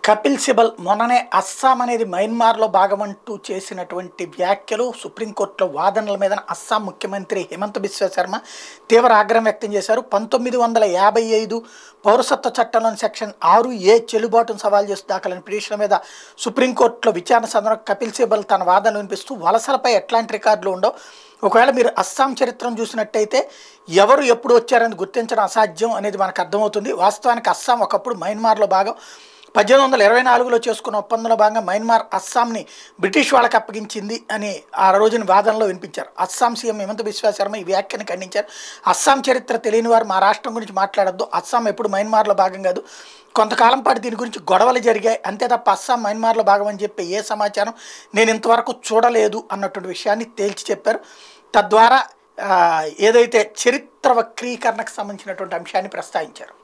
కపిల్ సిబల్ మొన్ననే అస్సాం అనేది మయన్మార్లో భాగమంటూ చేసినటువంటి వ్యాఖ్యలు సుప్రీంకోర్టులో వాదనల మీద అస్సాం ముఖ్యమంత్రి హిమంత బిశ్వ శర్మ తీవ్ర ఆగ్రహం వ్యక్తం చేశారు పంతొమ్మిది వందల యాభై ఐదు పౌరసత్వ చట్టంలోని సెక్షన్ ఆరు ఏ చెల్లుబాటును సవాల్ చేస్తూ దాఖలైన పిటిషన్ల మీద సుప్రీంకోర్టులో విచారణ సందర్భంగా కపిల్ సిబల్ తన వాదనలు వినిపిస్తూ వలసలపై ఎట్లాంటి రికార్డులు ఉండవు ఒకవేళ మీరు అస్సాం చరిత్రను చూసినట్టయితే ఎవరు ఎప్పుడు వచ్చారని గుర్తించడం అసాధ్యం అనేది మనకు అర్థమవుతుంది వాస్తవానికి అస్సాం ఒకప్పుడు మయన్మార్లో భాగం పద్దెనిమిది వందల ఇరవై నాలుగులో చేసుకున్న ఒప్పందంలో భాగంగా మయన్మార్ అస్సాంని బ్రిటిష్ వాళ్ళకి అప్పగించింది అని ఆ రోజున వాదనలో వినిపించారు అస్సాం సీఎం హిమంత బిశ్వ శర్మ ఈ వ్యాఖ్యను ఖండించారు అస్సాం చరిత్ర తెలియని వారు మా రాష్ట్రం గురించి మాట్లాడొద్దు అస్సాం ఎప్పుడు మయన్మార్లో భాగం కాదు కొంతకాలం పాటు దీని గురించి గొడవలు జరిగాయి అంతే తప్ప అస్సాం మయన్మార్లో భాగం అని చెప్పి ఏ సమాచారం నేను ఇంతవరకు చూడలేదు అన్నటువంటి విషయాన్ని తేల్చి చెప్పారు తద్వారా ఆ, ఏదైతే చరిత్ర వక్రీకరణకు సంబంధించినటువంటి అంశాన్ని ప్రస్తావించారు